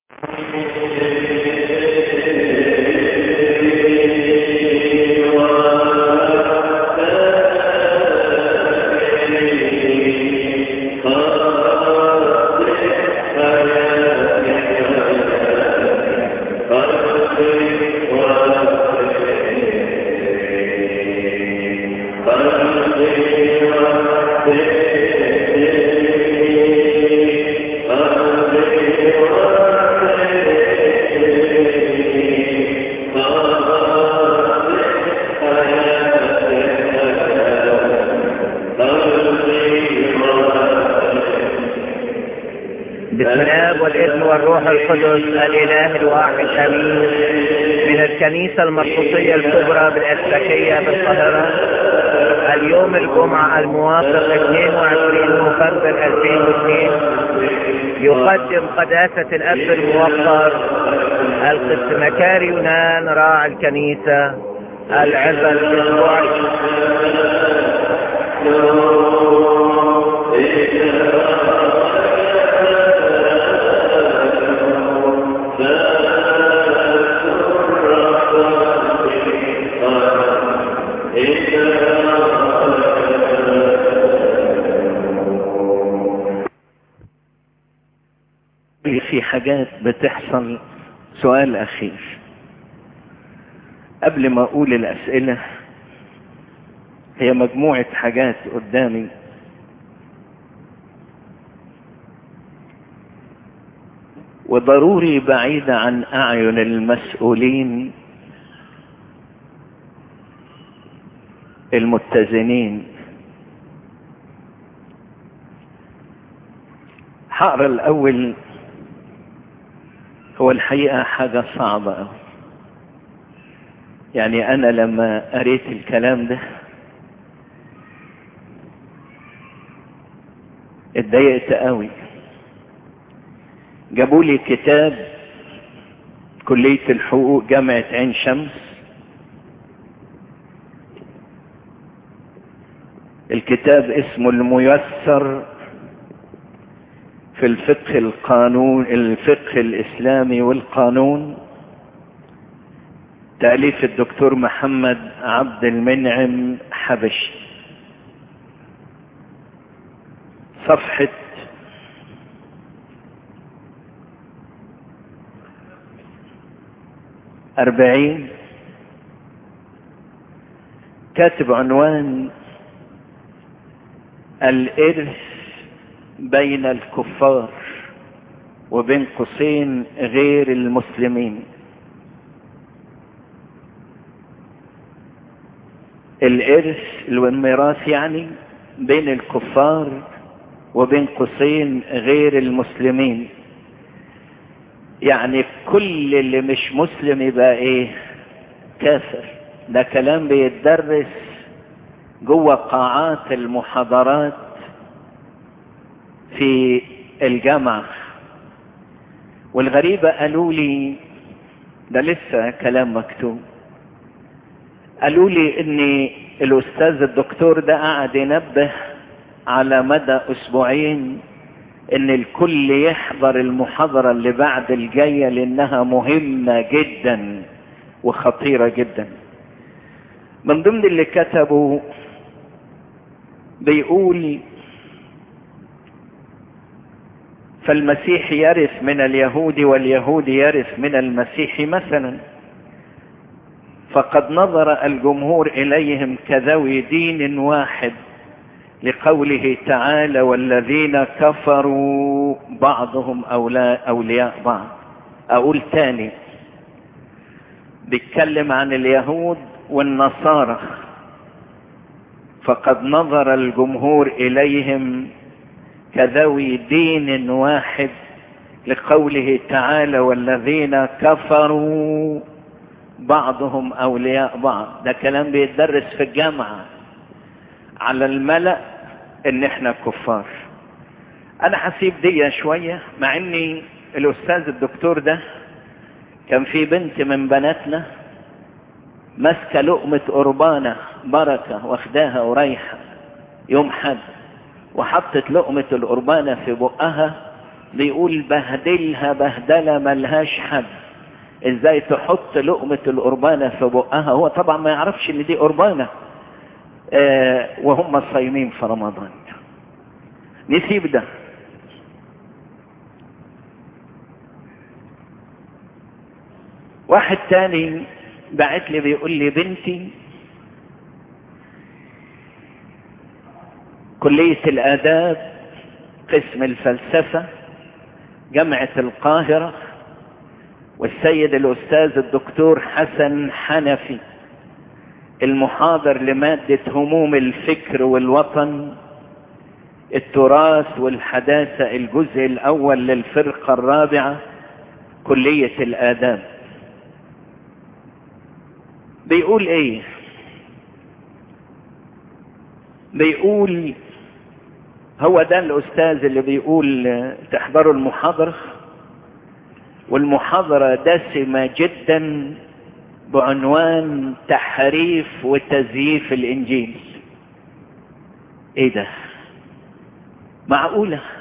بسم الاب والابن والروح القدس الاله الواحد امين من الكنيسه المرقسيه الكبرى بالاسبكيه بالقاهره اليوم الجمعه الموافق 22 نوفمبر 2002 يقدم قداسه الاب الموقر القس مكاري يونان راعي الكنيسه العظه الاسبوعي في حاجات بتحصل سؤال أخير قبل ما أقول الأسئلة هي مجموعة حاجات قدامي وضروري بعيدة عن أعين المسؤولين المتزنين هقرا الأول هو الحقيقة حاجة صعبة أوي يعني أنا لما قريت الكلام ده اتضايقت قوي جابوا لي كتاب كلية الحقوق جامعة عين شمس الكتاب اسمه الميسر في الفقه القانون الفقه الإسلامي والقانون تأليف الدكتور محمد عبد المنعم حبشي صفحة أربعين كاتب عنوان الإرث بين الكفار وبين قوسين غير المسلمين الإرث والميراث يعني بين الكفار وبين قوسين غير المسلمين يعني كل اللي مش مسلم يبقى ايه كافر ده كلام بيتدرس جوه قاعات المحاضرات في الجامعة والغريبة قالوا لي ده لسه كلام مكتوب قالوا لي ان الاستاذ الدكتور ده قاعد ينبه على مدى اسبوعين ان الكل يحضر المحاضرة اللي بعد الجاية لانها مهمة جدا وخطيرة جدا من ضمن اللي كتبوا بيقول فالمسيح يرث من اليهود واليهود يرث من المسيح مثلا فقد نظر الجمهور اليهم كذوي دين واحد لقوله تعالى والذين كفروا بعضهم أولاء أولياء بعض أقول تاني بيتكلم عن اليهود والنصارى فقد نظر الجمهور إليهم كذوي دين واحد لقوله تعالى والذين كفروا بعضهم أولياء بعض ده كلام بيتدرس في الجامعة على الملأ ان احنا كفار انا هسيب دي شوية مع اني الاستاذ الدكتور ده كان في بنت من بناتنا ماسكة لقمة قربانة بركة واخداها ورايحة يوم حد وحطت لقمة القربانة في بقها بيقول بهدلها بهدلة ملهاش حد ازاي تحط لقمة القربانة في بقها هو طبعا ما يعرفش ان دي قربانة آه وهم صايمين في رمضان نسيب ده واحد تاني بعت لي بيقول لي بنتي كلية الآداب قسم الفلسفة جامعة القاهرة والسيد الأستاذ الدكتور حسن حنفي المحاضر لمادة هموم الفكر والوطن التراث والحداثة الجزء الأول للفرقة الرابعة كلية الآداب بيقول ايه بيقول هو ده الاستاذ اللي بيقول تحضروا المحاضرة والمحاضرة دسمة جدا بعنوان تحريف وتزييف الانجيل ايه ده معقولة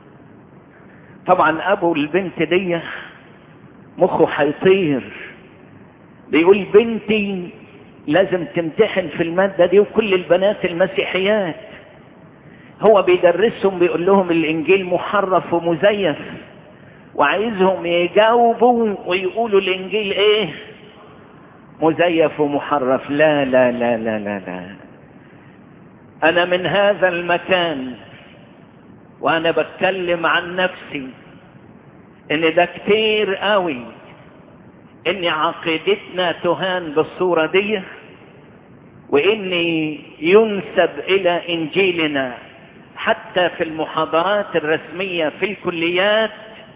طبعا ابو البنت دي مخه هيطير بيقول بنتي لازم تمتحن في المادة دي وكل البنات المسيحيات هو بيدرسهم بيقول لهم الانجيل محرف ومزيف وعايزهم يجاوبوا ويقولوا الانجيل ايه مزيف ومحرف لا لا لا لا لا لا انا من هذا المكان وانا بتكلم عن نفسي ان ده كتير قوي ان عقيدتنا تهان بالصورة دي وان ينسب الى انجيلنا حتى في المحاضرات الرسمية في الكليات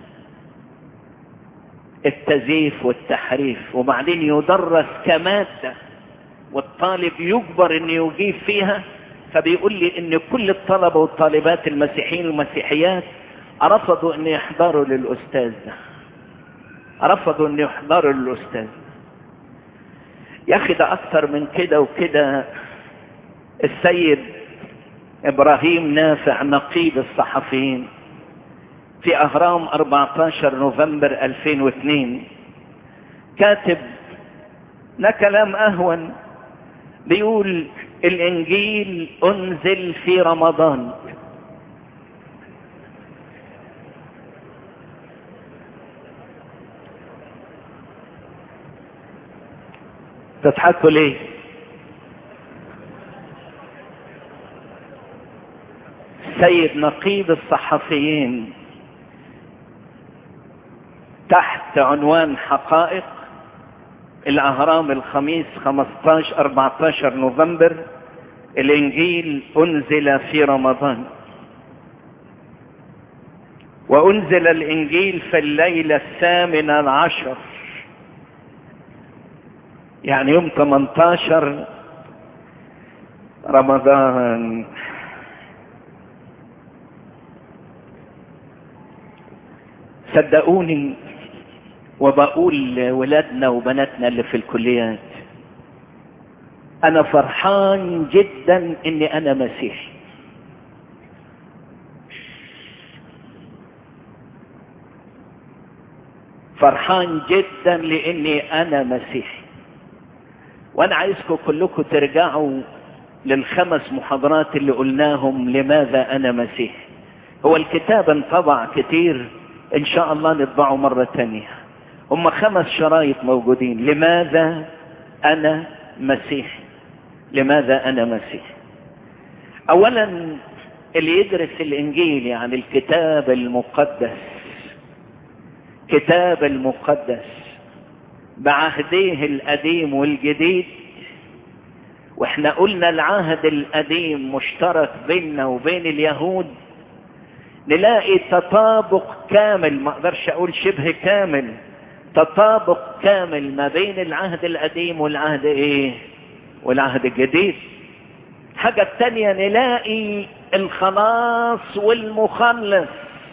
التزييف والتحريف وبعدين يدرس كمادة والطالب يجبر انه يجيب فيها فبيقول لي ان كل الطلبة والطالبات المسيحيين والمسيحيات رفضوا ان يحضروا للاستاذ ده رفضوا ان يحضروا للاستاذ يا اخي ده اكتر من كده وكده السيد ابراهيم نافع نقيب الصحفيين في اهرام 14 نوفمبر 2002 كاتب لا كلام اهون بيقول الانجيل انزل في رمضان تضحكوا ليه سيد نقيب الصحفيين تحت عنوان حقائق الاهرام الخميس 15 14 نوفمبر الانجيل انزل في رمضان وانزل الانجيل في الليله الثامنه عشر يعني يوم 18 رمضان صدقوني وبقول لولادنا وبناتنا اللي في الكليات انا فرحان جدا اني انا مسيحي فرحان جدا لاني انا مسيحي وانا عايزكم كلكم ترجعوا للخمس محاضرات اللي قلناهم لماذا انا مسيحي هو الكتاب انطبع كتير ان شاء الله نطبعه مرة تانية هم خمس شرايط موجودين لماذا انا مسيحي لماذا انا مسيحي اولا اللي يدرس الانجيل يعني الكتاب المقدس كتاب المقدس بعهديه القديم والجديد واحنا قلنا العهد القديم مشترك بيننا وبين اليهود نلاقي تطابق كامل ما اقدرش اقول شبه كامل تطابق كامل ما بين العهد القديم والعهد ايه والعهد الجديد حاجة التانية نلاقي الخلاص والمخلص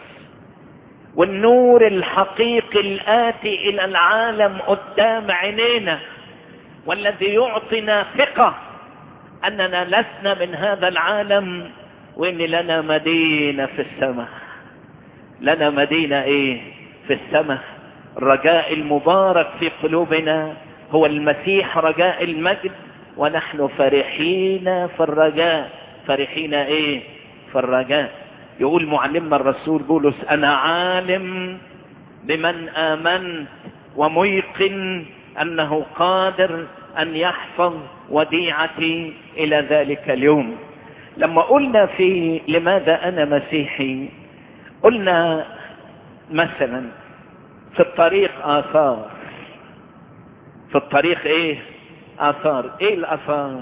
والنور الحقيقي الآتي إلى العالم قدام عينينا والذي يعطينا ثقة أننا لسنا من هذا العالم وإن لنا مدينة في السماء لنا مدينة ايه في السماء الرجاء المبارك في قلوبنا هو المسيح رجاء المجد ونحن فرحين في الرجاء فرحين ايه في الرجاء يقول معلمنا الرسول بولس انا عالم بمن امنت وميقن انه قادر ان يحفظ وديعتي الى ذلك اليوم لما قلنا في لماذا انا مسيحي قلنا مثلا في الطريق اثار في الطريق ايه اثار ايه الاثار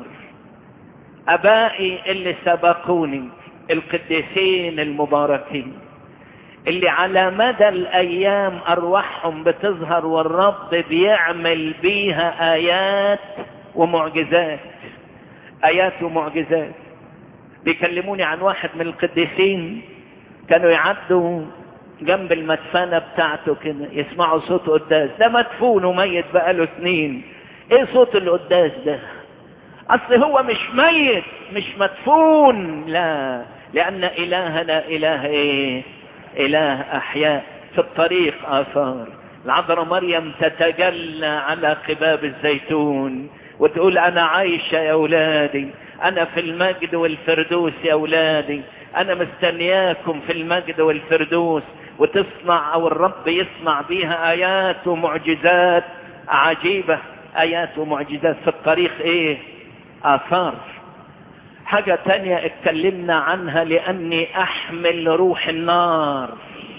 ابائي اللي سبقوني القديسين المباركين اللي على مدى الايام ارواحهم بتظهر والرب بيعمل بيها ايات ومعجزات ايات ومعجزات بيكلموني عن واحد من القديسين كانوا يعدوا جنب المدفنة بتاعته كده يسمعوا صوت قداس ده مدفون وميت بقاله سنين ايه صوت القداس ده اصل هو مش ميت مش مدفون لا لان الهنا اله ايه اله احياء في الطريق اثار العذراء مريم تتجلى على قباب الزيتون وتقول انا عايشة يا اولادي انا في المجد والفردوس يا اولادي انا مستنياكم في المجد والفردوس وتصنع او الرب يصنع بيها ايات ومعجزات عجيبة ايات ومعجزات في الطريق ايه اثار حاجة تانية اتكلمنا عنها لاني احمل روح النار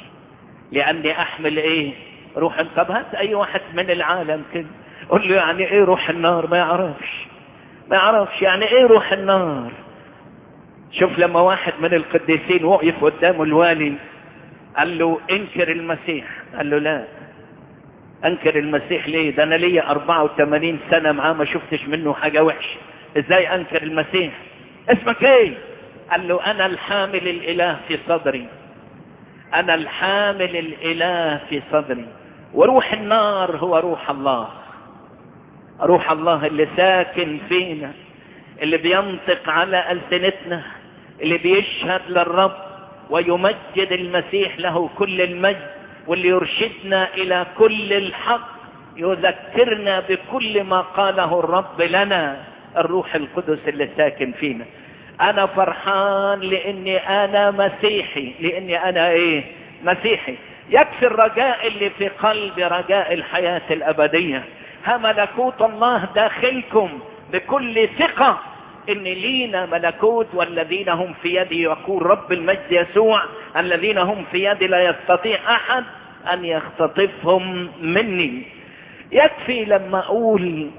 لاني احمل ايه روح طب هات اي واحد من العالم كده قول له يعني ايه روح النار ما يعرفش ما يعرفش يعني ايه روح النار شوف لما واحد من القديسين وقف قدامه الوالي قال له انكر المسيح قال له لا انكر المسيح ليه ده انا ليا 84 سنة معاه ما شفتش منه حاجة وحشة ازاي انكر المسيح اسمك ايه قال له انا الحامل الاله في صدري انا الحامل الاله في صدري وروح النار هو روح الله روح الله اللي ساكن فينا اللي بينطق على ألسنتنا اللي بيشهد للرب ويمجد المسيح له كل المجد واللي يرشدنا إلى كل الحق يذكرنا بكل ما قاله الرب لنا الروح القدس اللي ساكن فينا أنا فرحان لأني أنا مسيحي لأني أنا إيه مسيحي يكفي الرجاء اللي في قلبي رجاء الحياة الأبدية ها ملكوت الله داخلكم بكل ثقة ان لينا ملكوت والذين هم في يدي يقول رب المجد يسوع الذين هم في يدي لا يستطيع احد ان يختطفهم مني يكفي لما اقول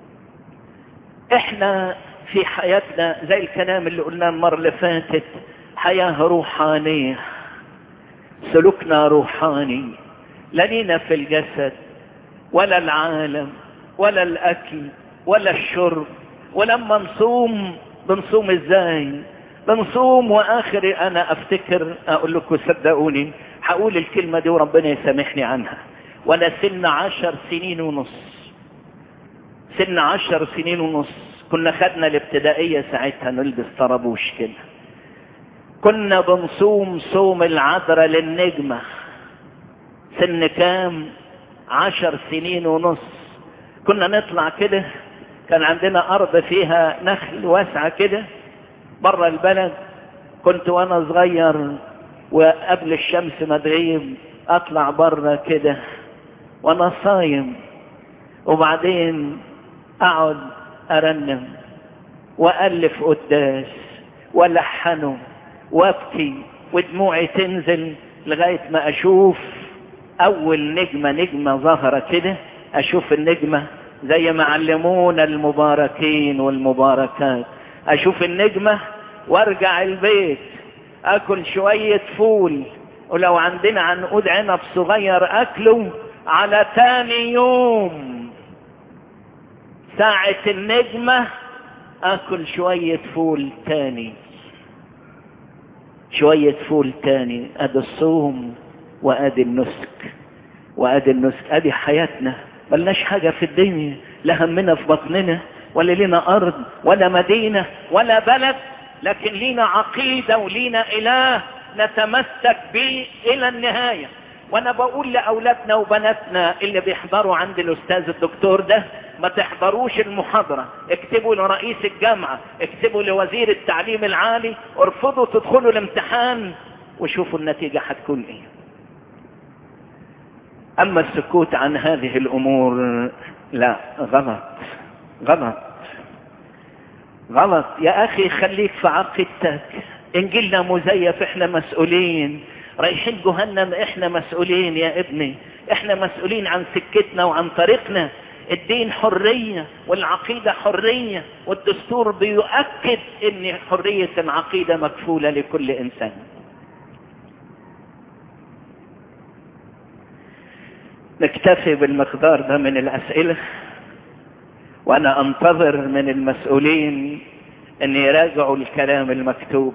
احنا في حياتنا زي الكلام اللي قلناه المرة اللي فاتت حياة روحانية سلوكنا روحاني لا لينا في الجسد ولا العالم ولا الاكل ولا الشرب ولما نصوم بنصوم ازاي بنصوم واخر انا افتكر اقول لكم صدقوني هقول الكلمة دي وربنا يسامحني عنها وانا سن عشر سنين ونص سن عشر سنين ونص كنا خدنا الابتدائية ساعتها نلبس طربوش كده كنا بنصوم صوم العذراء للنجمة سن كام عشر سنين ونص كنا نطلع كده كان عندنا ارض فيها نخل واسعة كده بره البلد كنت وانا صغير وقبل الشمس ما تغيب اطلع بره كده وانا صايم وبعدين اقعد ارنم والف قداس والحنه وابكي ودموعي تنزل لغاية ما اشوف اول نجمة نجمة ظاهرة كده اشوف النجمة زي ما علمونا المباركين والمباركات اشوف النجمة وارجع البيت اكل شوية فول ولو عندنا عنقود عنب صغير اكله على تاني يوم ساعة النجمة اكل شوية فول تاني شوية فول تاني ادي الصوم وادي النسك وادي النسك ادي حياتنا ملناش حاجة في الدنيا لا همنا في بطننا ولا لنا ارض ولا مدينة ولا بلد لكن لينا عقيدة ولينا اله نتمسك به الى النهاية وانا بقول لاولادنا وبناتنا اللي بيحضروا عند الاستاذ الدكتور ده ما تحضروش المحاضرة اكتبوا لرئيس الجامعة اكتبوا لوزير التعليم العالي ارفضوا تدخلوا الامتحان وشوفوا النتيجة هتكون ايه اما السكوت عن هذه الامور لا غلط غلط غلط يا اخي خليك في عقيدتك انجيلنا مزيف احنا مسؤولين رايحين جهنم احنا مسؤولين يا ابني احنا مسؤولين عن سكتنا وعن طريقنا الدين حرية والعقيدة حرية والدستور بيؤكد ان حرية العقيدة مكفولة لكل انسان نكتفي بالمقدار ده من الاسئلة وانا انتظر من المسؤولين ان يراجعوا الكلام المكتوب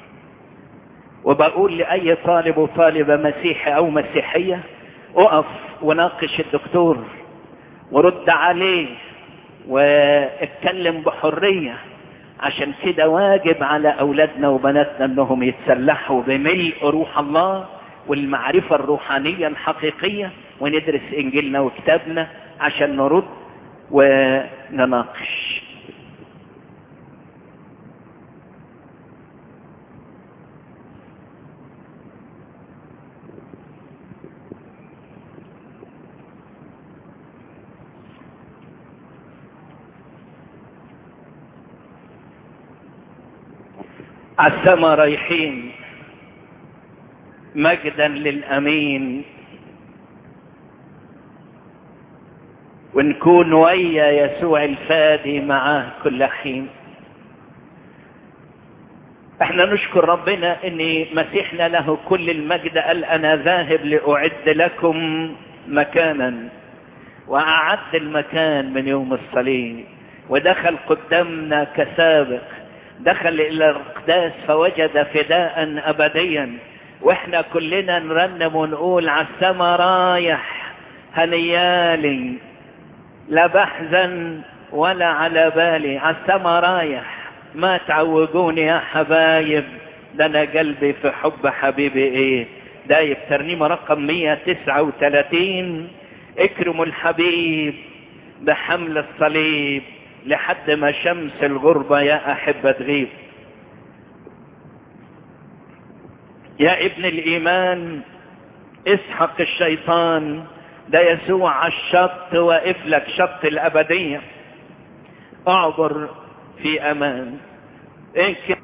وبقول لاي طالب وطالبة مسيحي او مسيحية اقف وناقش الدكتور ورد عليه واتكلم بحرية عشان كده واجب على اولادنا وبناتنا انهم يتسلحوا بملء روح الله والمعرفة الروحانية الحقيقية وندرس انجيلنا وكتابنا عشان نرد ونناقش عالسما رايحين مجدا للامين ونكون ويا يسوع الفادي معاه كل حين احنا نشكر ربنا ان مسيحنا له كل المجد قال انا ذاهب لاعد لكم مكانا واعد المكان من يوم الصليب ودخل قدامنا كسابق دخل الى الاقداس فوجد فداء ابديا واحنا كلنا نرنم ونقول على السما رايح هنيالي لا بحزن ولا على بالي على السما رايح ما تعوجوني يا حبايب ده انا قلبي في حب حبيبي ايه دايب ترنيمه رقم 139 اكرموا الحبيب بحمل الصليب لحد ما شمس الغربة يا أحبة تغيب يا ابن الإيمان اسحق الشيطان ده يسوع على الشط واقف لك شط الأبدية اعبر في أمان إنك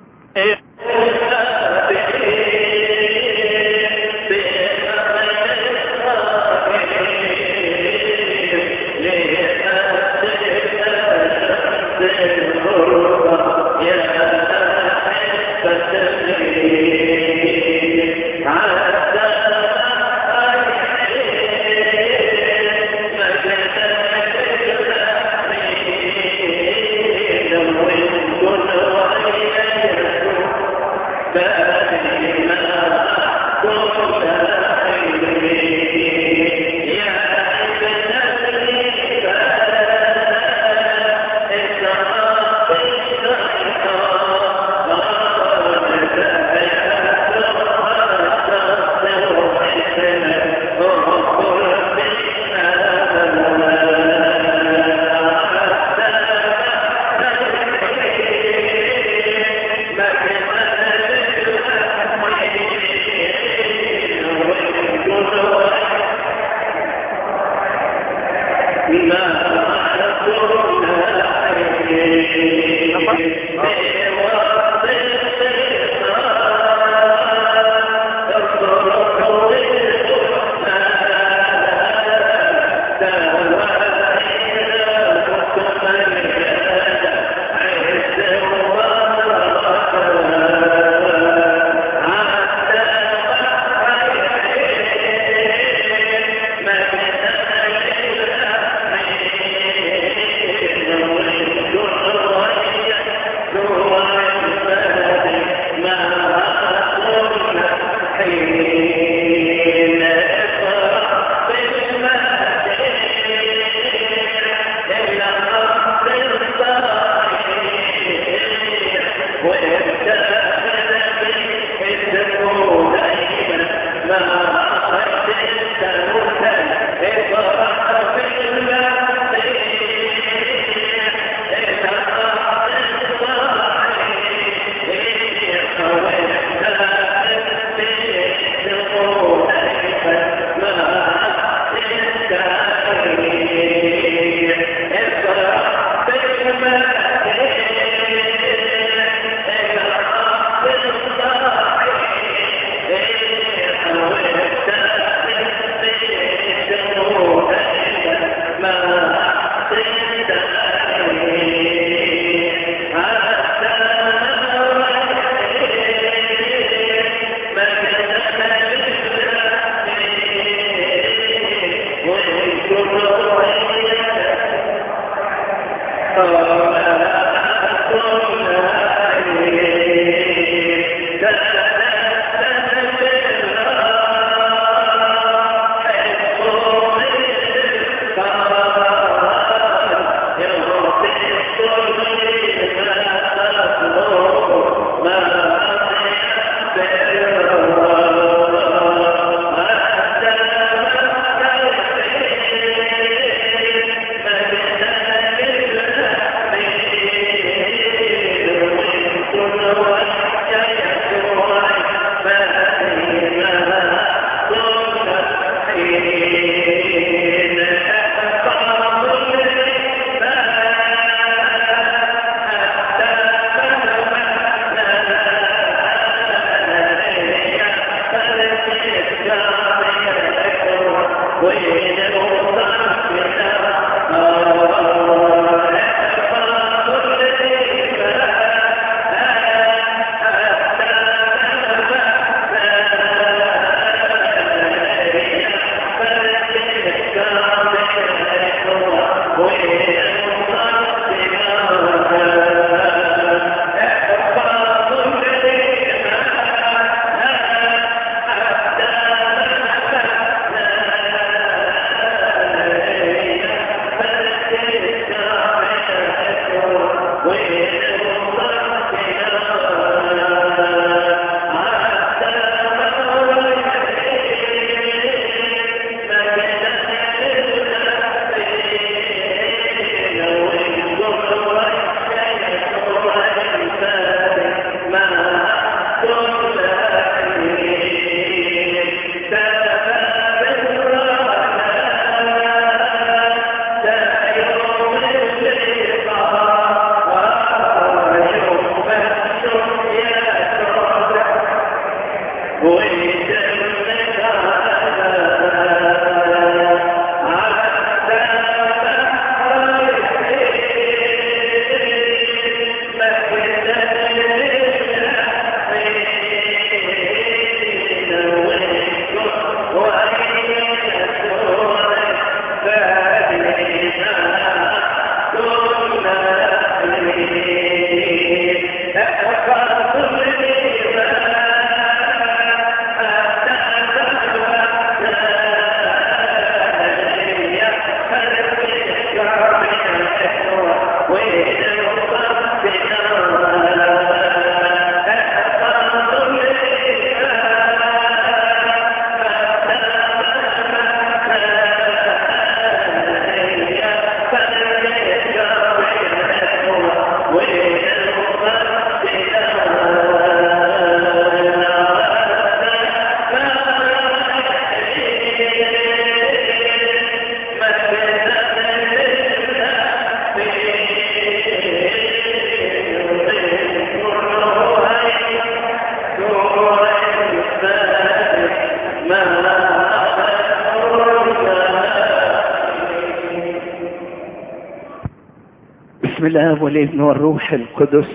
بسم الله والابن والروح القدس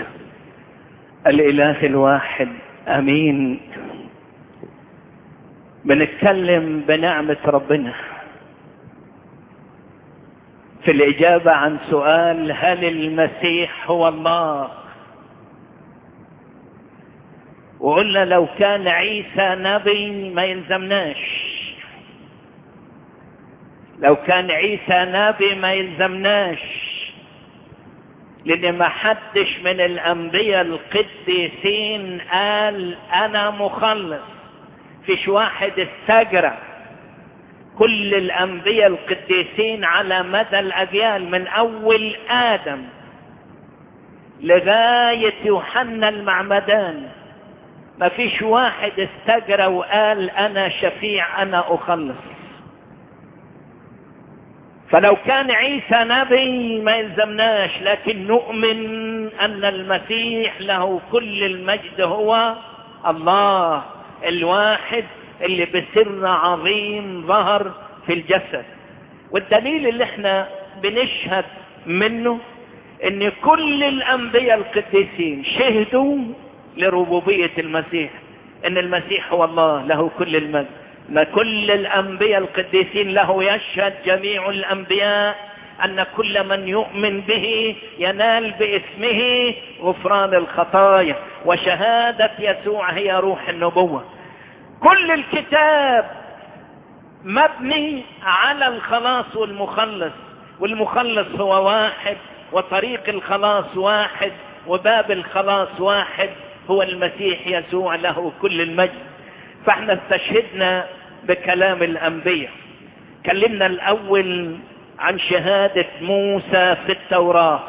الاله الواحد امين بنتكلم بنعمة ربنا في الاجابة عن سؤال هل المسيح هو الله وقلنا لو كان عيسى نبي ما يلزمناش لو كان عيسى نبي ما يلزمناش لان ما حدش من الانبياء القديسين قال انا مخلص فيش واحد استجرى كل الانبياء القديسين على مدى الاجيال من اول ادم لغاية يوحنا المعمدان ما فيش واحد استجرى وقال انا شفيع انا اخلص فلو كان عيسى نبي ما يلزمناش لكن نؤمن ان المسيح له كل المجد هو الله الواحد اللي بسر عظيم ظهر في الجسد والدليل اللي احنا بنشهد منه ان كل الانبياء القديسين شهدوا لربوبية المسيح ان المسيح هو الله له كل المجد ان كل الانبياء القديسين له يشهد جميع الانبياء ان كل من يؤمن به ينال باسمه غفران الخطايا وشهادة يسوع هي روح النبوة كل الكتاب مبني على الخلاص والمخلص والمخلص هو واحد وطريق الخلاص واحد وباب الخلاص واحد هو المسيح يسوع له كل المجد فاحنا استشهدنا بكلام الانبياء كلمنا الاول عن شهادة موسى في التوراة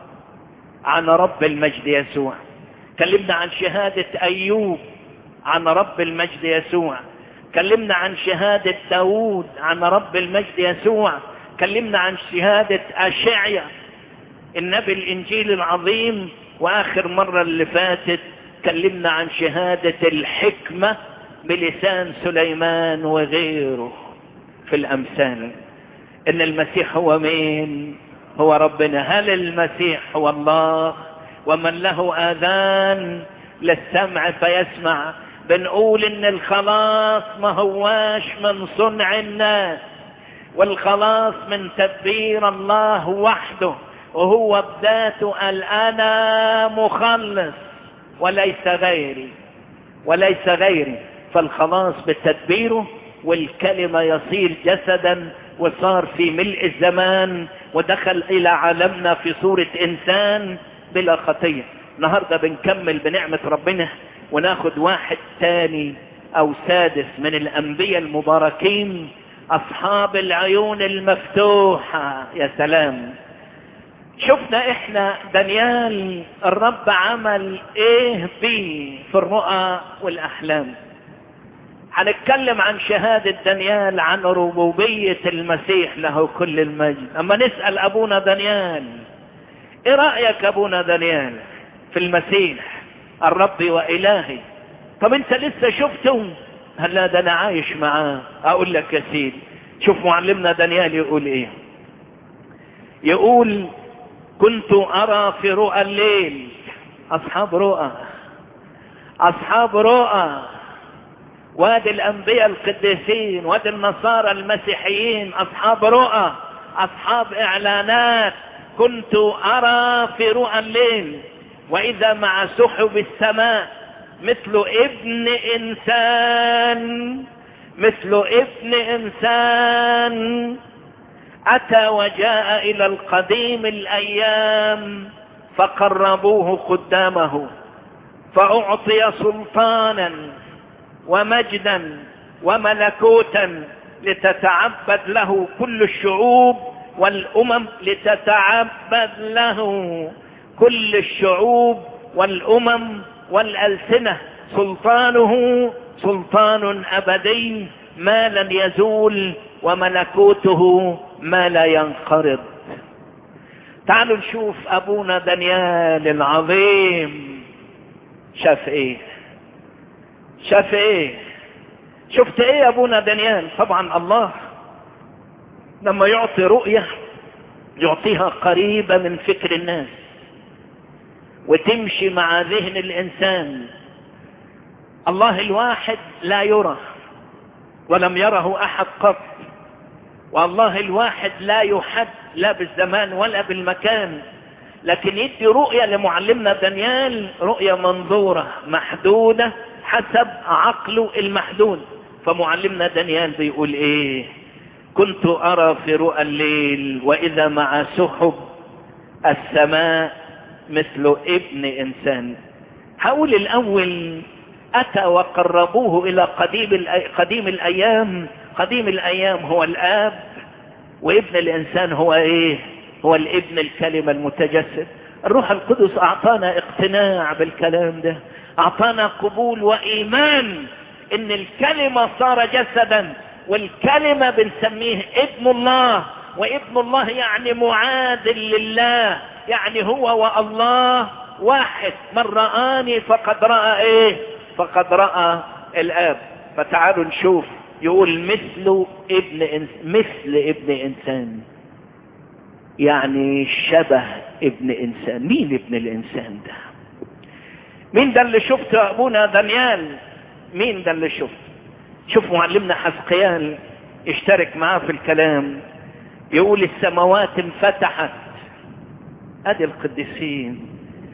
عن رب المجد يسوع كلمنا عن شهادة ايوب عن رب المجد يسوع كلمنا عن شهادة داود عن رب المجد يسوع كلمنا عن شهادة أشعيا النبي الإنجيل العظيم وآخر مرة اللي فاتت كلمنا عن شهادة الحكمة بلسان سليمان وغيره في الأمثال إن المسيح هو مين هو ربنا هل المسيح هو الله ومن له آذان للسمع فيسمع بنقول ان الخلاص ما هواش من صنع الناس والخلاص من تدبير الله وحده وهو بذاته قال انا مخلص وليس غيري وليس غيري فالخلاص بتدبيره والكلمة يصير جسدا وصار في ملء الزمان ودخل الى عالمنا في صورة انسان بلا خطية النهاردة بنكمل بنعمة ربنا وناخد واحد تاني او سادس من الانبياء المباركين اصحاب العيون المفتوحة يا سلام شفنا احنا دانيال الرب عمل ايه بيه في الرؤى والاحلام هنتكلم عن شهادة دانيال عن ربوبية المسيح له كل المجد اما نسأل ابونا دانيال ايه رأيك ابونا دانيال في المسيح الرب وإلهي طب انت لسه شفته هلا ده انا عايش معاه اقول لك يا سيدي شوف معلمنا دانيال يقول ايه يقول كنت ارى في رؤى الليل اصحاب رؤى اصحاب رؤى وادي الانبياء القديسين وادي النصارى المسيحيين اصحاب رؤى اصحاب اعلانات كنت ارى في رؤى الليل واذا مع سحب السماء مثل ابن انسان مثل ابن انسان اتى وجاء الى القديم الايام فقربوه قدامه فاعطي سلطانا ومجدا وملكوتا لتتعبد له كل الشعوب والامم لتتعبد له كل الشعوب والامم والالسنه سلطانه سلطان ابدي ما لن يزول وملكوته ما لا ينقرض تعالوا نشوف ابونا دانيال العظيم شاف ايه شاف ايه شفت ايه يا ابونا دانيال طبعا الله لما يعطي رؤية يعطيها قريبة من فكر الناس وتمشي مع ذهن الانسان الله الواحد لا يرى ولم يره احد قط والله الواحد لا يحد لا بالزمان ولا بالمكان لكن يدي رؤية لمعلمنا دانيال رؤية منظورة محدودة حسب عقله المحدود فمعلمنا دانيال بيقول ايه كنت ارى في رؤى الليل واذا مع سحب السماء مثل ابن انسان هقول الاول اتى وقربوه الى قديم قديم الايام قديم الايام هو الاب وابن الانسان هو ايه هو الابن الكلمة المتجسد الروح القدس اعطانا اقتناع بالكلام ده اعطانا قبول وايمان ان الكلمة صار جسدا والكلمة بنسميه ابن الله وابن الله يعني معادل لله يعني هو والله واحد من رآني فقد رأى ايه فقد رأى الاب فتعالوا نشوف يقول مثل ابن إنس... مثل ابن انسان يعني شبه ابن انسان مين ابن الانسان ده مين ده اللي شفته ابونا دانيال مين ده اللي شفته شوف معلمنا حسقيان اشترك معاه في الكلام يقول السماوات انفتحت ادي القديسين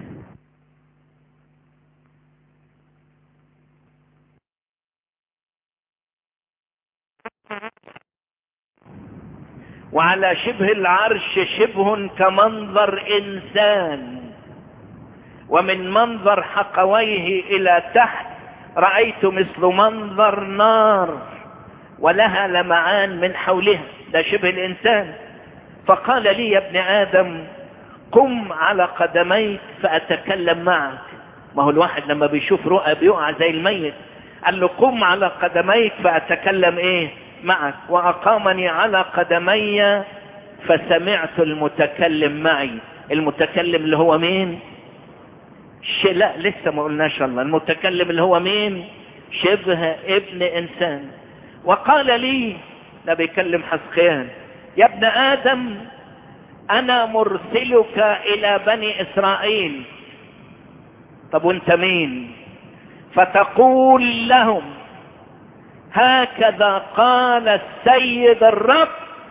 وعلى شبه العرش شبه كمنظر انسان ومن منظر حقويه الى تحت رأيت مثل منظر نار ولها لمعان من حولها ده شبه الانسان فقال لي يا ابن ادم قم على قدميك فاتكلم معك ما هو الواحد لما بيشوف رؤى بيقع زي الميت قال له قم على قدميك فاتكلم ايه معك واقامني على قدمي فسمعت المتكلم معي المتكلم اللي هو مين ش... لا لسه ما قلناش الله المتكلم اللي هو مين شبه ابن انسان وقال لي ده بيكلم حسقيان يا ابن ادم انا مرسلك الى بني اسرائيل طب وانت مين فتقول لهم هكذا قال السيد الرب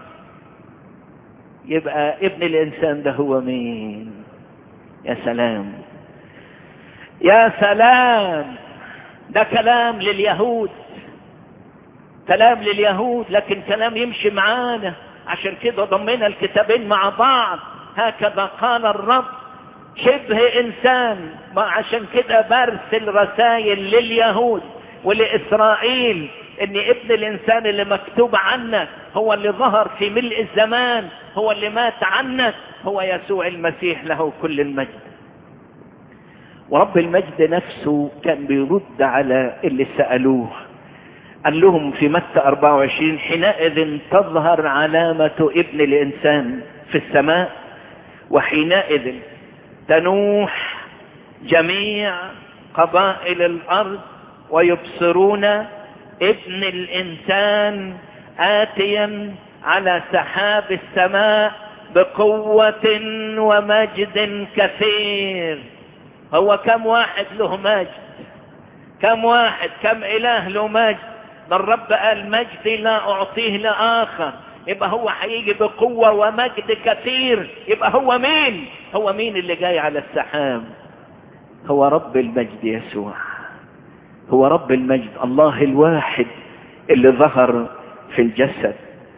يبقى ابن الانسان ده هو مين يا سلام يا سلام ده كلام لليهود كلام لليهود لكن كلام يمشي معانا عشان كده ضمنا الكتابين مع بعض هكذا قال الرب شبه انسان ما عشان كده برسل رسائل لليهود ولاسرائيل ان ابن الانسان اللي مكتوب عنك هو اللي ظهر في ملء الزمان هو اللي مات عنك هو يسوع المسيح له كل المجد ورب المجد نفسه كان بيرد على اللي سألوه قال لهم في متى 24 حينئذ تظهر علامة ابن الإنسان في السماء وحينئذ تنوح جميع قبائل الأرض ويبصرون ابن الإنسان آتيا على سحاب السماء بقوة ومجد كثير هو كم واحد له مجد كم واحد كم إله له مجد ده الرب قال مجدي لا أعطيه لآخر يبقى هو هيجي بقوة ومجد كثير يبقى هو مين هو مين اللي جاي على السحاب هو رب المجد يسوع هو رب المجد الله الواحد اللي ظهر في الجسد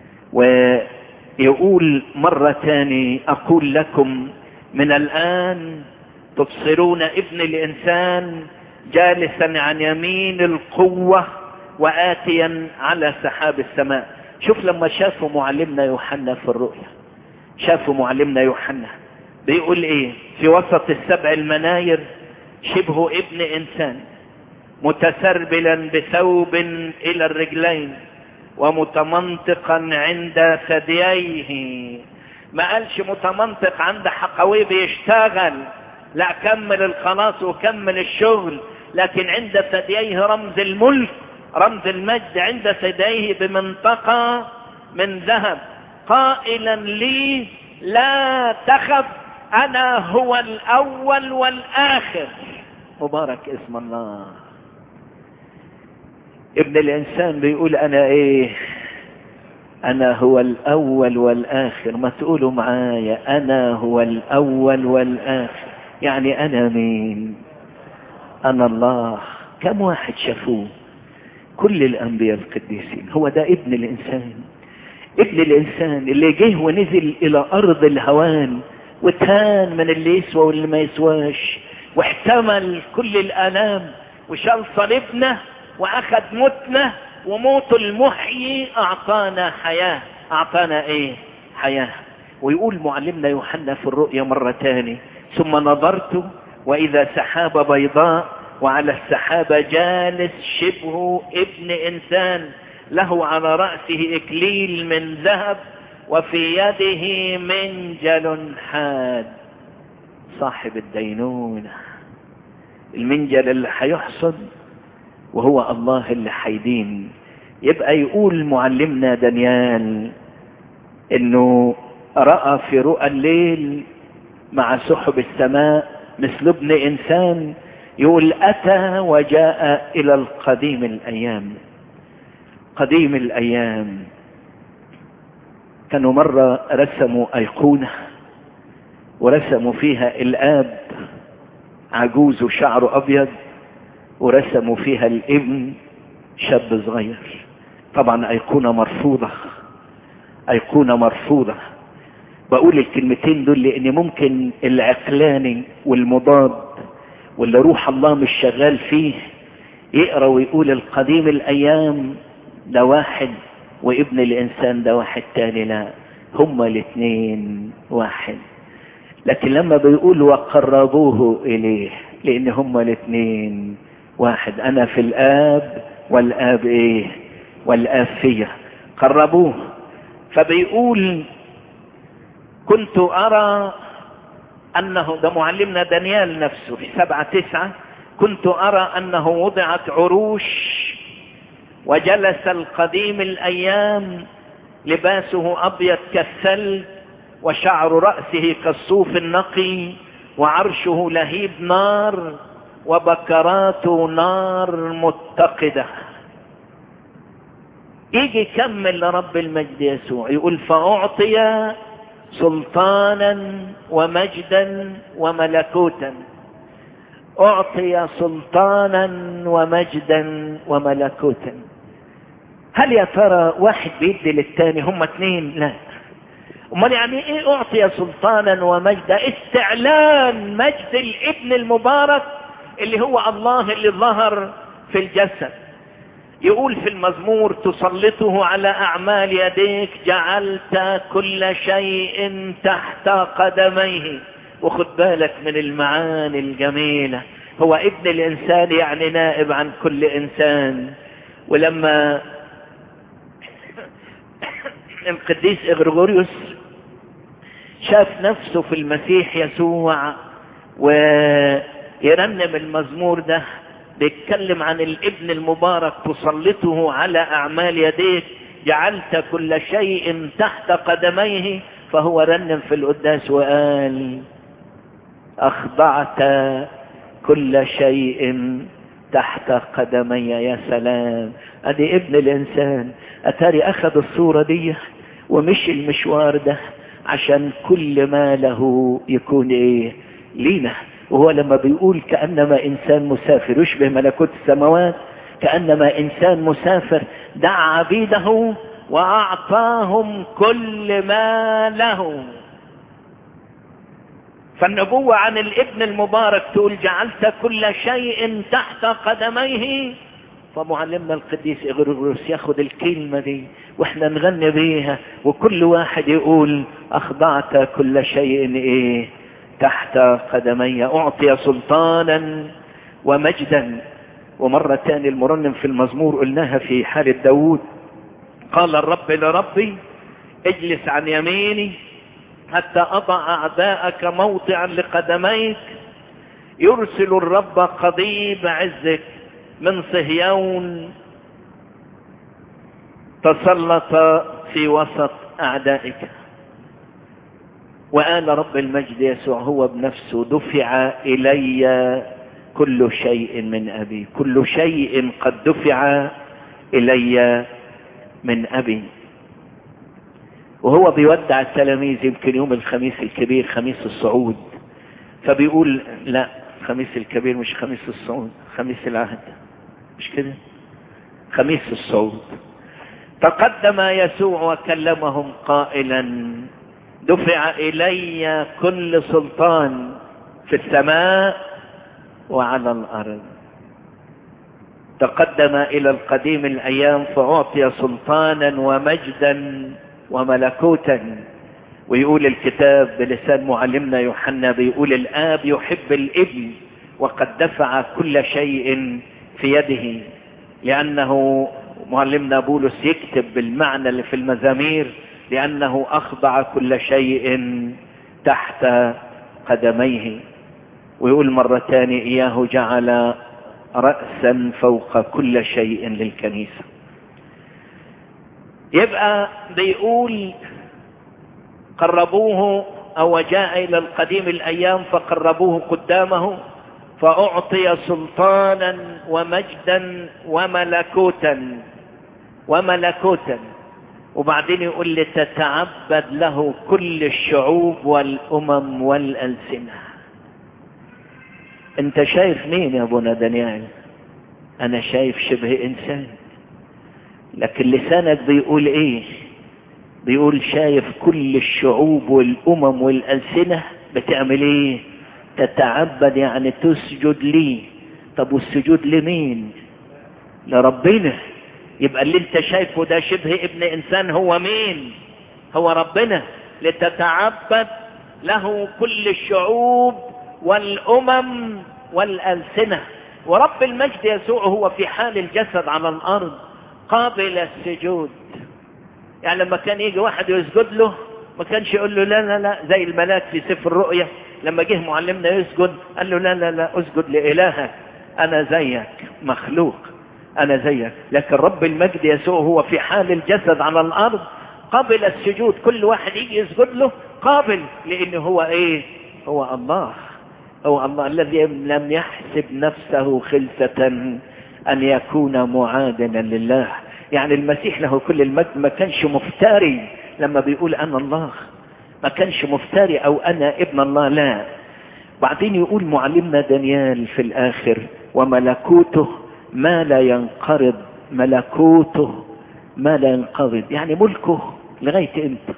ويقول مرة تاني أقول لكم من الآن تبصرون ابن الإنسان جالسا عن يمين القوة وآتيا على سحاب السماء شوف لما شافوا معلمنا يوحنا في الرؤيا شافوا معلمنا يوحنا بيقول ايه في وسط السبع المناير شبه ابن انسان متسربلا بثوب الى الرجلين ومتمنطقا عند ثدييه ما قالش متمنطق عند حقويه بيشتغل لا كمل الخلاص وكمل الشغل لكن عند ثدييه رمز الملك رمز المجد عند ثدييه بمنطقة من ذهب قائلا لي لا تخف انا هو الاول والاخر مبارك اسم الله ابن الانسان بيقول انا ايه انا هو الاول والاخر ما تقولوا معايا انا هو الاول والاخر يعني انا مين انا الله كم واحد شافوه كل الانبياء القديسين هو ده ابن الانسان ابن الانسان اللي جه ونزل الى ارض الهوان وتهان من اللي يسوى واللي ما يسواش واحتمل كل الالام وشال صليبنا واخذ موتنا وموت المحيي اعطانا حياة اعطانا ايه حياة ويقول معلمنا يوحنا في الرؤيا مرة تاني ثم نظرت واذا سحابة بيضاء وعلى السحابة جالس شبه ابن انسان له على رأسه اكليل من ذهب وفي يده منجل حاد صاحب الدينونة المنجل اللي هيحصد وهو الله اللي هيدين يبقى يقول معلمنا دانيال انه رأى في رؤى الليل مع سحب السماء مثل ابن انسان يقول اتى وجاء الى القديم الايام قديم الايام كانوا مرة رسموا ايقونة ورسموا فيها الاب عجوز وشعره ابيض ورسموا فيها الابن شاب صغير طبعا ايقونة مرفوضة ايقونة مرفوضة بقول الكلمتين دول لان ممكن العقلاني والمضاد واللي روح الله مش شغال فيه يقرا ويقول القديم الايام ده واحد وابن الانسان ده واحد تاني لا هما الاثنين واحد لكن لما بيقول وقربوه اليه لان هما الاثنين واحد انا في الاب والاب ايه والاب فيا قربوه فبيقول كنت ارى انه ده معلمنا دانيال نفسه في سبعة تسعة كنت ارى انه وضعت عروش وجلس القديم الايام لباسه ابيض كالثلج وشعر رأسه كالصوف النقي وعرشه لهيب نار وبكراته نار متقدة يجي يكمل لرب المجد يسوع يقول فأعطي سلطانا ومجدا وملكوتا أعطي سلطانا ومجدا وملكوتا هل يا ترى واحد بيدي للتاني هما اتنين لا امال يعني ايه اعطي سلطانا ومجدا استعلان مجد الابن المبارك اللي هو الله اللي ظهر في الجسد يقول في المزمور تسلطه على اعمال يديك جعلت كل شيء تحت قدميه وخد بالك من المعاني الجميلة هو ابن الانسان يعني نائب عن كل انسان ولما القديس اغريغوريوس شاف نفسه في المسيح يسوع ويرنم المزمور ده بيتكلم عن الابن المبارك تسلطه على اعمال يديك جعلت كل شيء تحت قدميه فهو رنم في القداس وقال اخضعت كل شيء تحت قدمي يا سلام ادي ابن الانسان اتاري اخذ الصورة دي ومشي المشوار ده عشان كل ما له يكون ايه لينا وهو لما بيقول كأنما انسان مسافر يشبه ملكوت السماوات كأنما انسان مسافر دعا عبيده واعطاهم كل ما له فالنبوة عن الابن المبارك تقول جعلت كل شيء تحت قدميه فمعلمنا القديس إغريغوريوس ياخد الكلمة دي واحنا نغني بيها وكل واحد يقول أخضعت كل شيء إيه تحت قدمي أعطي سلطانا ومجدا ومرة تاني المرنم في المزمور قلناها في حالة داود قال الرب لربي اجلس عن يميني حتى أضع أعداءك موضعا لقدميك يرسل الرب قضيب عزك من صهيون تسلط في وسط أعدائك وقال رب المجد يسوع هو بنفسه دفع إلي كل شيء من أبي كل شيء قد دفع إلي من أبي وهو بيودع التلاميذ يمكن يوم الخميس الكبير خميس الصعود فبيقول لا خميس الكبير مش خميس الصعود خميس العهد مش كده خميس الصعود تقدم يسوع وكلمهم قائلا دفع الي كل سلطان في السماء وعلى الارض تقدم الى القديم الايام فاعطي سلطانا ومجدا وملكوتا ويقول الكتاب بلسان معلمنا يوحنا بيقول الاب يحب الابن وقد دفع كل شيء في يده لانه معلمنا بولس يكتب بالمعنى اللي في المزامير لانه اخضع كل شيء تحت قدميه ويقول مرة تانية اياه جعل رأسا فوق كل شيء للكنيسة يبقى بيقول قربوه او جاء الى القديم الايام فقربوه قدامه فاعطي سلطانا ومجدا وملكوتا وملكوتا وبعدين يقول لي تتعبد له كل الشعوب والأمم والألسنة انت شايف مين يا ابونا دانيال انا شايف شبه انسان لكن لسانك بيقول ايه بيقول شايف كل الشعوب والامم والالسنه بتعمل ايه تتعبد يعني تسجد لي طب والسجود لمين لربنا يبقى اللي انت شايفه ده شبه ابن انسان هو مين هو ربنا لتتعبد له كل الشعوب والامم والالسنه ورب المجد يسوع هو في حال الجسد على الارض قابل السجود يعني لما كان يجي واحد يسجد له ما كانش يقول له لا لا لا زي الملاك في سفر الرؤيا لما جه معلمنا يسجد قال له لا لا لا اسجد لإلهك أنا زيك مخلوق أنا زيك لكن رب المجد يسوع هو في حال الجسد على الأرض قبل السجود كل واحد يجي يسجد له قابل لأنه هو إيه هو الله هو الله الذي لم يحسب نفسه خلسة أن يكون معادنا لله يعني المسيح له كل المجد ما كانش مفتري لما بيقول أنا الله ما كانش مفتري أو أنا ابن الله لا بعدين يقول معلمنا دانيال في الآخر وملكوته ما لا ينقرض ملكوته ما لا ينقرض يعني ملكه لغاية امتى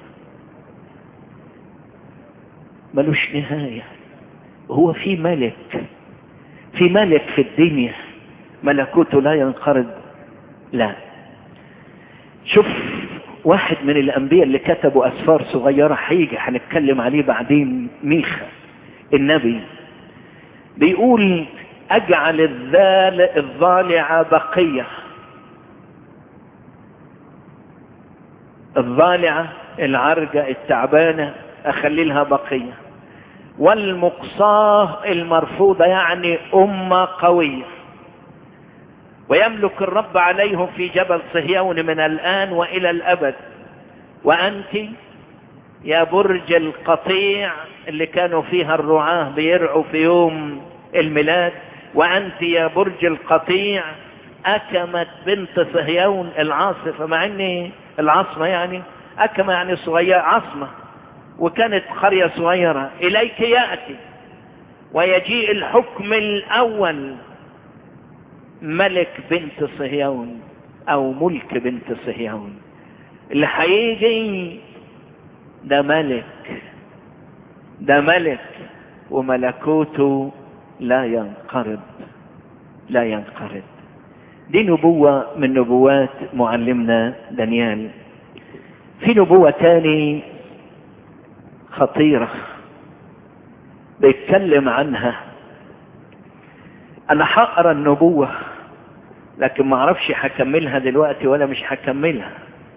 ملوش نهاية هو في ملك في ملك في الدنيا ملكوته لا ينقرض لا شوف واحد من الانبياء اللي كتبوا اسفار صغيرة هيجي هنتكلم عليه بعدين ميخا النبي بيقول اجعل الذال الضالع بقية الضالعة العرجة التعبانة اخلي لها بقية والمقصاه المرفوضة يعني امة قوية ويملك الرب عليهم في جبل صهيون من الآن وإلى الأبد وأنت يا برج القطيع اللي كانوا فيها الرعاة بيرعوا في يوم الميلاد وأنت يا برج القطيع أكمت بنت صهيون العاصفة مع أن العاصمة يعني أكمة يعني صغيرة عاصمة وكانت قرية صغيرة إليك يأتي ويجيء الحكم الأول ملك بنت صهيون او ملك بنت صهيون اللي هيجي ده ملك ده ملك وملكوته لا ينقرض لا ينقرض دي نبوة من نبوات معلمنا دانيال في نبوة تاني خطيرة بيتكلم عنها انا هقرا النبوة لكن ما اعرفش هكملها دلوقتي ولا مش هكملها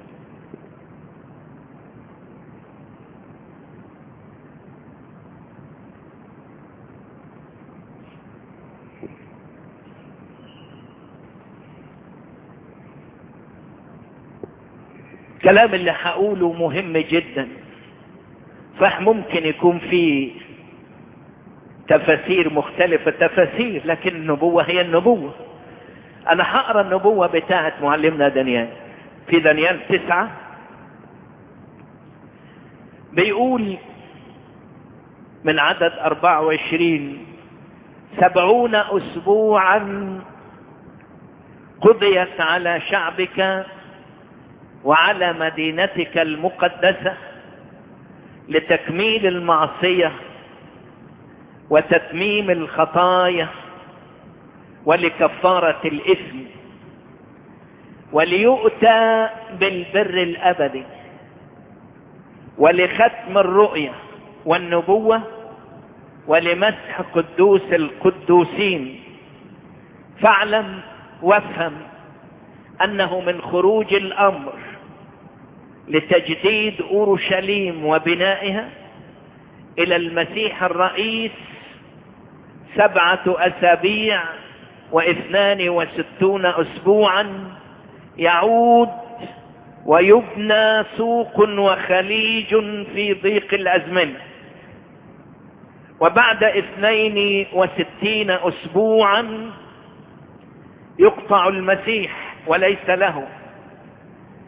الكلام اللي هقوله مهم جدا فممكن يكون فيه تفاسير مختلفة تفاسير لكن النبوة هي النبوة أنا هقرا النبوة بتاعت معلمنا دانيال في دانيال تسعة بيقول من عدد أربعة وعشرين سبعون أسبوعا قضيت على شعبك وعلى مدينتك المقدسة لتكميل المعصية وتتميم الخطايا ولكفارة الإثم وليؤتى بالبر الأبدي ولختم الرؤية والنبوة ولمسح قدوس القدوسين فاعلم وافهم أنه من خروج الأمر لتجديد أورشليم وبنائها إلى المسيح الرئيس سبعة أسابيع واثنان وستون أسبوعا يعود ويبنى سوق وخليج في ضيق الأزمنة وبعد اثنين وستين أسبوعا يقطع المسيح وليس له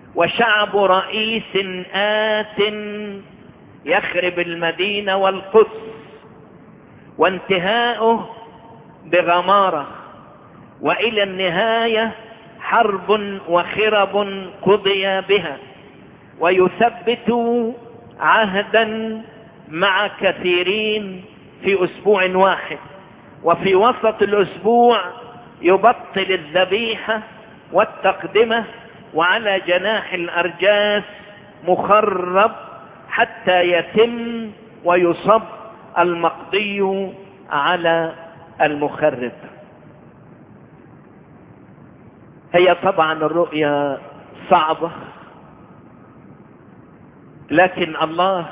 وشعب رئيس آت يخرب المدينة والقدس وانتهاؤه بغمارة وإلى النهاية حرب وخرب قضي بها ويثبت عهدا مع كثيرين في أسبوع واحد وفي وسط الأسبوع يبطل الذبيحة والتقدمة وعلى جناح الأرجاس مخرب حتى يتم ويصب المقضي على المخرب هي طبعا الرؤية صعبة لكن الله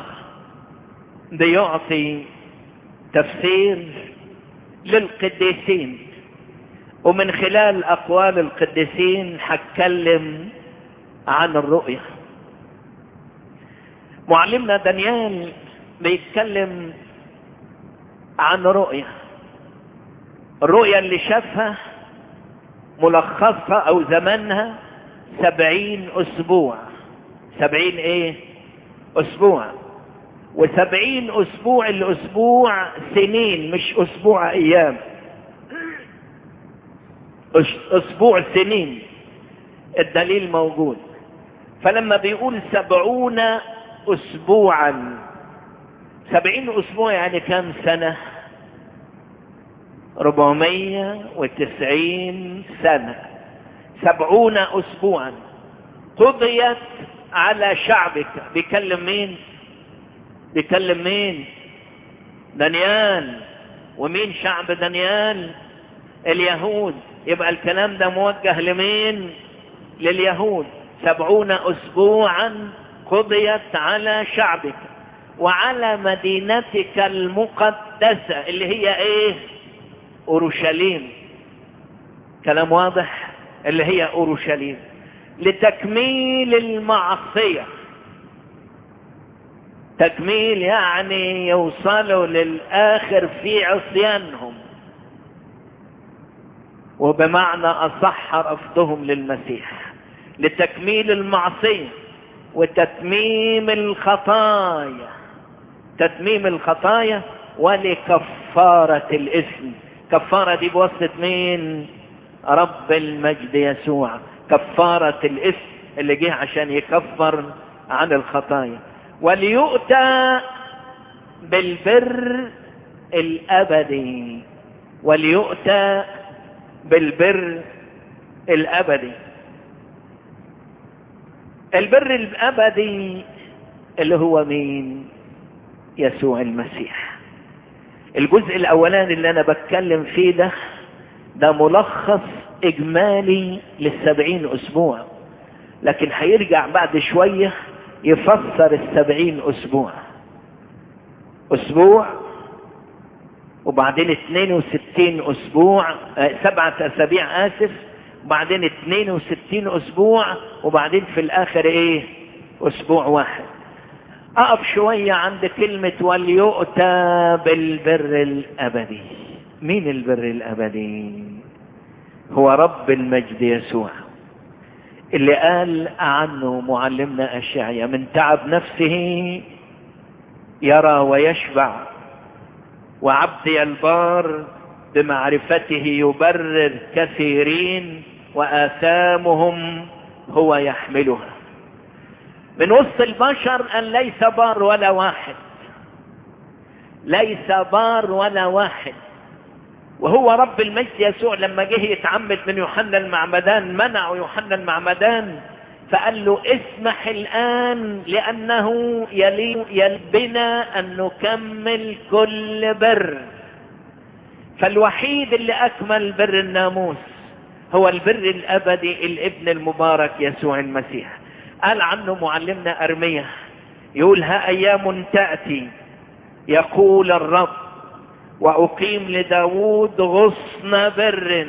بيعطي تفسير للقديسين ومن خلال أقوال القديسين حتكلم عن الرؤية معلمنا دانيال بيتكلم عن رؤية الرؤية اللي شافها ملخصها او زمنها سبعين اسبوع سبعين ايه اسبوع وسبعين اسبوع الاسبوع سنين مش اسبوع ايام اسبوع سنين الدليل موجود فلما بيقول سبعون اسبوعا سبعين اسبوع يعني كم سنة ربعمية وتسعين سنة سبعون اسبوعا قضيت على شعبك بيكلم مين بيكلم مين دانيال ومين شعب دانيال اليهود يبقى الكلام ده موجه لمين لليهود سبعون اسبوعا قضيت على شعبك وعلى مدينتك المقدسة اللي هي ايه اورشليم كلام واضح اللي هي اورشليم لتكميل المعصية تكميل يعني يوصلوا للآخر في عصيانهم وبمعنى أصح رفضهم للمسيح لتكميل المعصية وتتميم الخطايا تتميم الخطايا ولكفارة الإثم كفارة دي بواسطة مين رب المجد يسوع كفارة الإثم اللي جه عشان يكفر عن الخطايا وليؤتى بالبر الأبدي وليؤتى بالبر الأبدي البر الأبدي اللي هو مين يسوع المسيح الجزء الأولاني اللي أنا بتكلم فيه ده ده ملخص إجمالي للسبعين أسبوع لكن هيرجع بعد شوية يفسر السبعين أسبوع أسبوع وبعدين 62 أسبوع سبعة أسابيع آسف وبعدين 62 أسبوع وبعدين في الآخر إيه أسبوع واحد أقف شوية عند كلمة وليؤتى بالبر الأبدي مين البر الأبدي هو رب المجد يسوع اللي قال عنه معلمنا أشعيا من تعب نفسه يرى ويشبع وعبدي البار بمعرفته يبرر كثيرين وآثامهم هو يحملها من وسط البشر أن ليس بار ولا واحد ليس بار ولا واحد وهو رب المجد يسوع لما جه يتعمد من يوحنا المعمدان منعوا يوحنا المعمدان فقال له اسمح الآن لأنه يلي يلبنا أن نكمل كل بر فالوحيد اللي أكمل بر الناموس هو البر الأبدي الابن المبارك يسوع المسيح قال عنه معلمنا أرمية يقول ها أيام تأتي يقول الرب وأقيم لداود غصن بر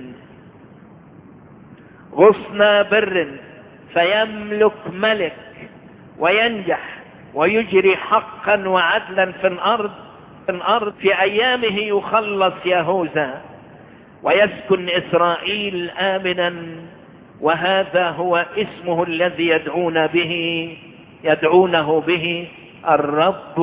غصن بر فيملك ملك وينجح ويجري حقا وعدلا في الأرض في الأرض في أيامه يخلص يهوذا ويسكن إسرائيل آمنا وهذا هو اسمه الذي يدعون به يدعونه به الرب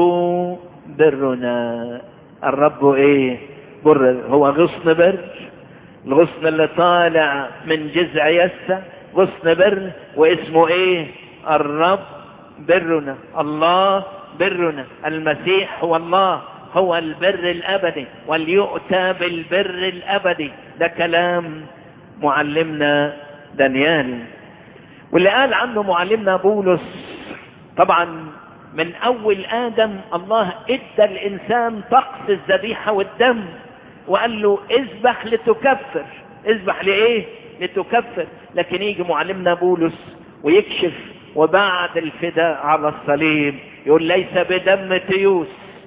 برنا الرب ايه بر هو غصن بر الغصن اللي طالع من جذع يسة غصن بر واسمه ايه الرب برنا الله برنا المسيح هو الله هو البر الابدي وليؤتى بالبر الابدي ده كلام معلمنا دانيال واللي قال عنه معلمنا بولس طبعا من اول ادم الله ادى الانسان طقس الذبيحه والدم وقال له اذبح لتكفر اذبح لايه لتكفر لكن يجي معلمنا بولس ويكشف وبعد الفداء على الصليب يقول ليس بدم تيوس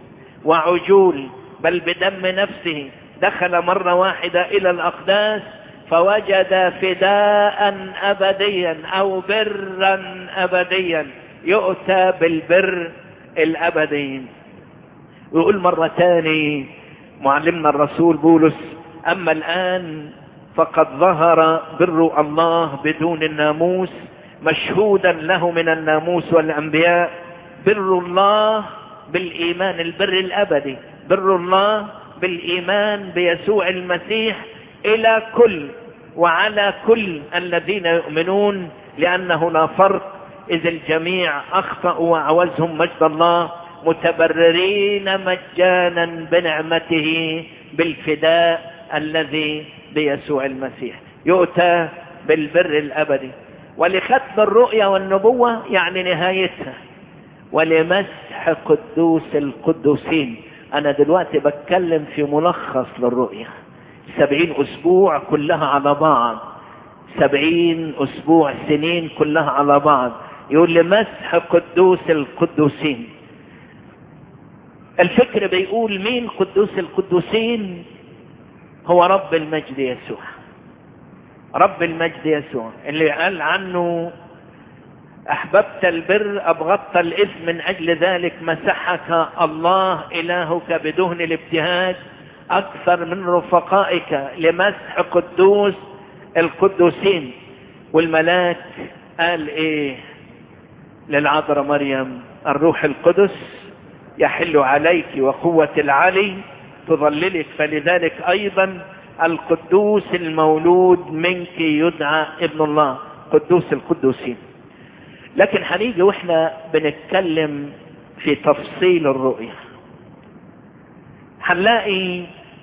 وعجول بل بدم نفسه دخل مرة واحدة إلى الأقداس فوجد فداء أبديا أو برا أبديا يؤتى بالبر الأبدي ويقول مرة تاني معلمنا الرسول بولس أما الآن فقد ظهر بر الله بدون الناموس مشهودا له من الناموس والأنبياء بر الله بالإيمان البر الأبدي بر الله بالإيمان بيسوع المسيح إلى كل وعلى كل الذين يؤمنون لأنه لا فرق إذ الجميع أخطأوا وعوزهم مجد الله متبررين مجانا بنعمته بالفداء الذي بيسوع المسيح يؤتى بالبر الأبدي ولختم الرؤيا والنبوة يعني نهايتها ولمسح قدوس القدوسين أنا دلوقتي بتكلم في ملخص للرؤيا سبعين أسبوع كلها على بعض سبعين أسبوع سنين كلها على بعض يقول لمسح قدوس القدوسين الفكر بيقول مين قدوس القدوسين هو رب المجد يسوع رب المجد يسوع اللي قال عنه احببت البر ابغضت الاثم من اجل ذلك مسحك الله الهك بدهن الابتهاج اكثر من رفقائك لمسح قدوس القدوسين والملاك قال ايه للعذراء مريم الروح القدس يحل عليك وقوة العلي تظللك فلذلك ايضا القدوس المولود منك يدعى ابن الله قدوس القدوسين لكن هنيجي واحنا بنتكلم في تفصيل الرؤية هنلاقي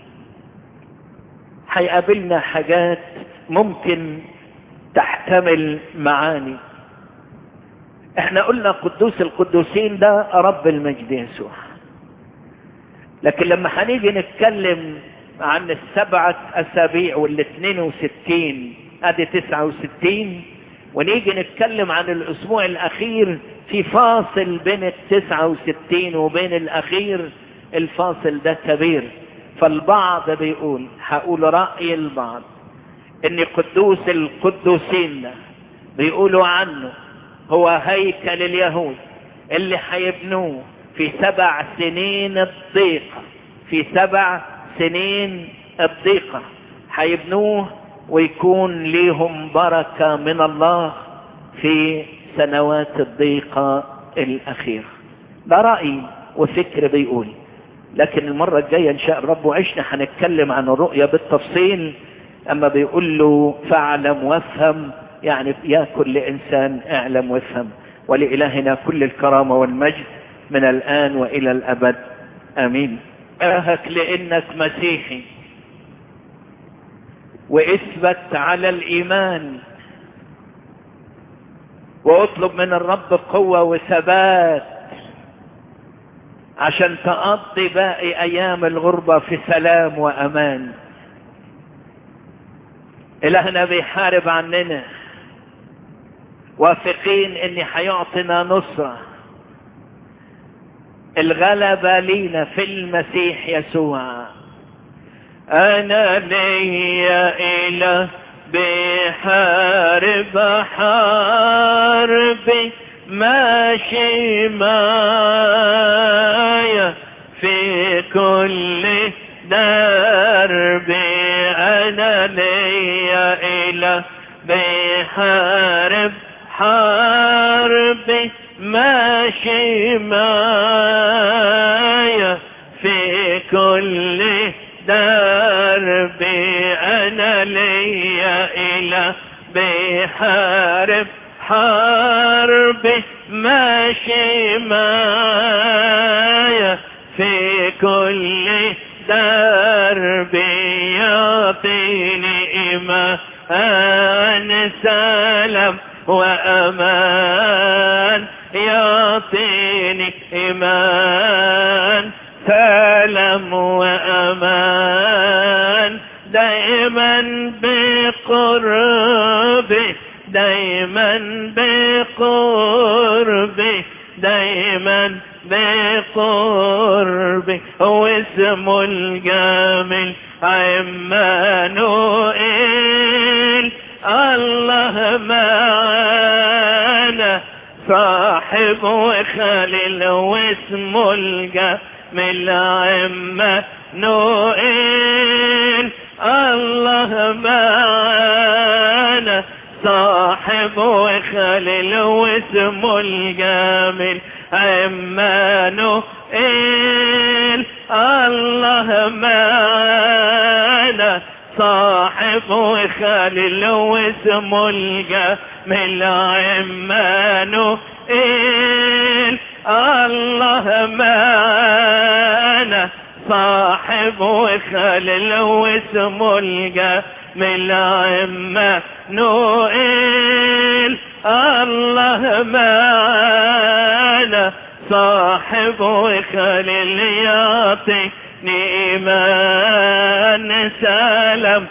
هيقابلنا حاجات ممكن تحتمل معاني احنا قلنا قدوس القدوسين ده رب المجد يسوع لكن لما هنيجي نتكلم عن السبعة اسابيع والاثنين وستين ادي تسعة وستين ونيجي نتكلم عن الاسبوع الاخير في فاصل بين التسعة وستين وبين الاخير الفاصل ده كبير فالبعض بيقول هقول رأي البعض ان قدوس القدوسين ده بيقولوا عنه هو هيكل اليهود اللي هيبنوه في سبع سنين الضيقة في سبع سنين الضيقة هيبنوه ويكون ليهم بركة من الله في سنوات الضيقة الأخيرة ده رأي وفكر بيقول لكن المرة الجاية إن شاء الرب وعشنا هنتكلم عن الرؤية بالتفصيل أما بيقول له فاعلم وافهم يعني يا كل إنسان اعلم وافهم ولإلهنا كل الكرامة والمجد من الآن وإلى الأبد آمين أهك لإنك مسيحي واثبت على الإيمان واطلب من الرب قوة وثبات عشان تقضي باقي أيام الغربة في سلام وأمان إلهنا بيحارب عننا واثقين ان هيعطينا نصرة الغلبة لينا في المسيح يسوع انا ليا اله بحارب حاربي ماشي معايا في كل دربي انا ليا اله بحارب بحارب حربي ماشي معايا في كل دربي انا ليا اله بحارب حربي ماشي معايا في كل دربي يعطيني إيمان سلام وأمان يعطيني إيمان سلام وأمان دائما بقربي دائما بقربي دائما بقربي هو اسمه الجامل عمانوئيل الله معانا صاحب وخليل واسمه الجامل عمانوئيل الله معانا صاحب وخليل واسمه الجامل عمانوئيل الله معانا صاحب وخليل واسمه الجامل عمانوئيل الله معانا صاحب وخليل واسمه الجامل عمانوئيل الله معانا صاحب وخليل يعطيني إيمان سلام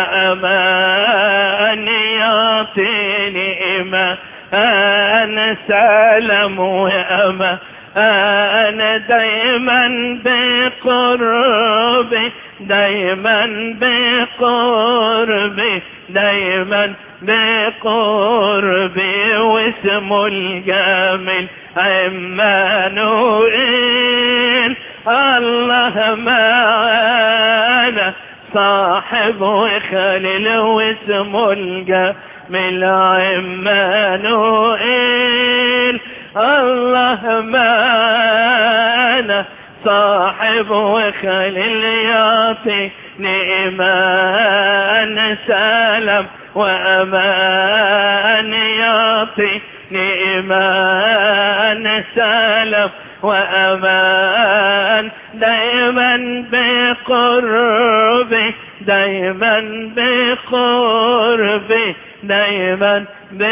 وأمان يعطيني إيمان سلام وأمان أنا دايما بقربي دايما بقربي دايما بقربي واسمه الجامل عمانوئيل الله معانا صاحب وخليل واسمه الجامل عمانوئيل الله معانا صاحب وخليل يعطيني إيمان سلام وأمان يعطيني إيمان سلام وأمان دائما بقربي دائما بقربي دائما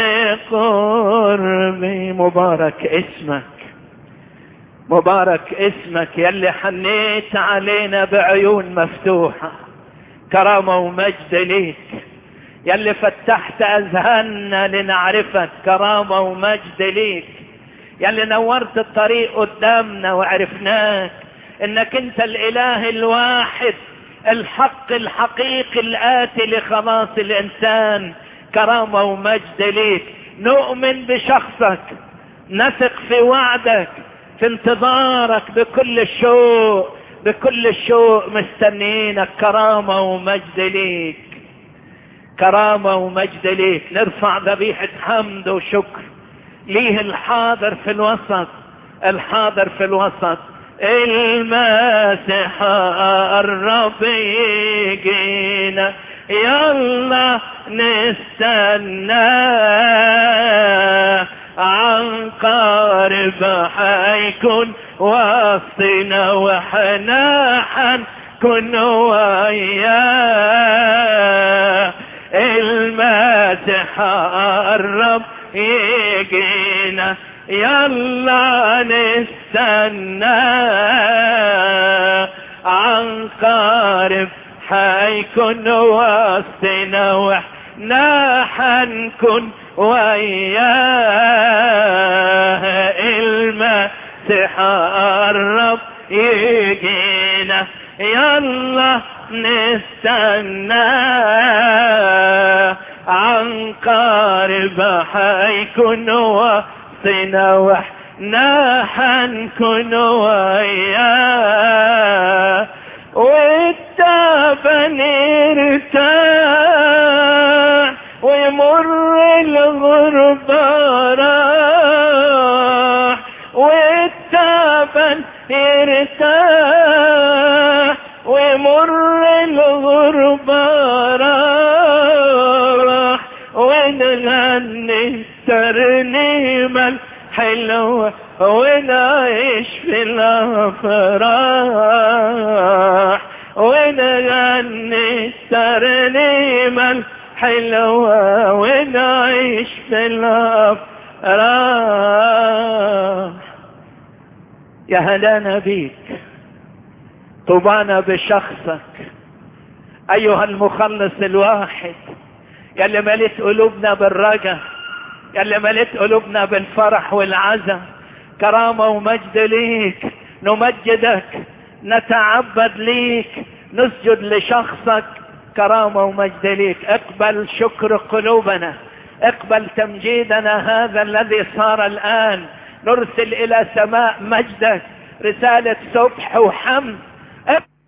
بقربي مبارك اسمك مبارك اسمك يلي حنيت علينا بعيون مفتوحة كرامة ومجد ليك يلي فتحت اذهاننا لنعرفك كرامة ومجد ليك يلي نورت الطريق قدامنا وعرفناك انك انت الاله الواحد الحق الحقيقي الاتي لخلاص الانسان كرامة ومجد ليك نؤمن بشخصك نثق في وعدك في انتظارك بكل الشوق بكل الشوق مستنينك كرامة ومجد ليك كرامة ومجد ليك نرفع ذبيحة حمد وشكر ليه الحاضر في الوسط الحاضر في الوسط المسيح الرب يجينا يلا نستنى عن قارب حيكون وسطنا وحنا حنكون وياه المسيح الرب يجينا يلا نستنى عن قارب حيكون وسطنا واحنا حنكون وياه المسيح الرب يجينا يلا نستنى عن قارب حيكون وسطنا واحنا حنكون وياه والتعبان ارتاح ومر الغربة راح والتعبان يرتاح ومر الغربة راح ونغني الترنيمة الحلوة ونعيش في الأفراح ونغني الترنيمة الحلوة ونعيش في الأفراح يا هلانا بيك طوبانا بشخصك أيها المخلص الواحد يا اللي مليت قلوبنا بالرجا يا اللي مليت قلوبنا بالفرح والعزا كرامة ومجد ليك نمجدك نتعبد ليك نسجد لشخصك كرامة ومجد ليك اقبل شكر قلوبنا اقبل تمجيدنا هذا الذي صار الآن نرسل إلى سماء مجدك رسالة سبح وحمد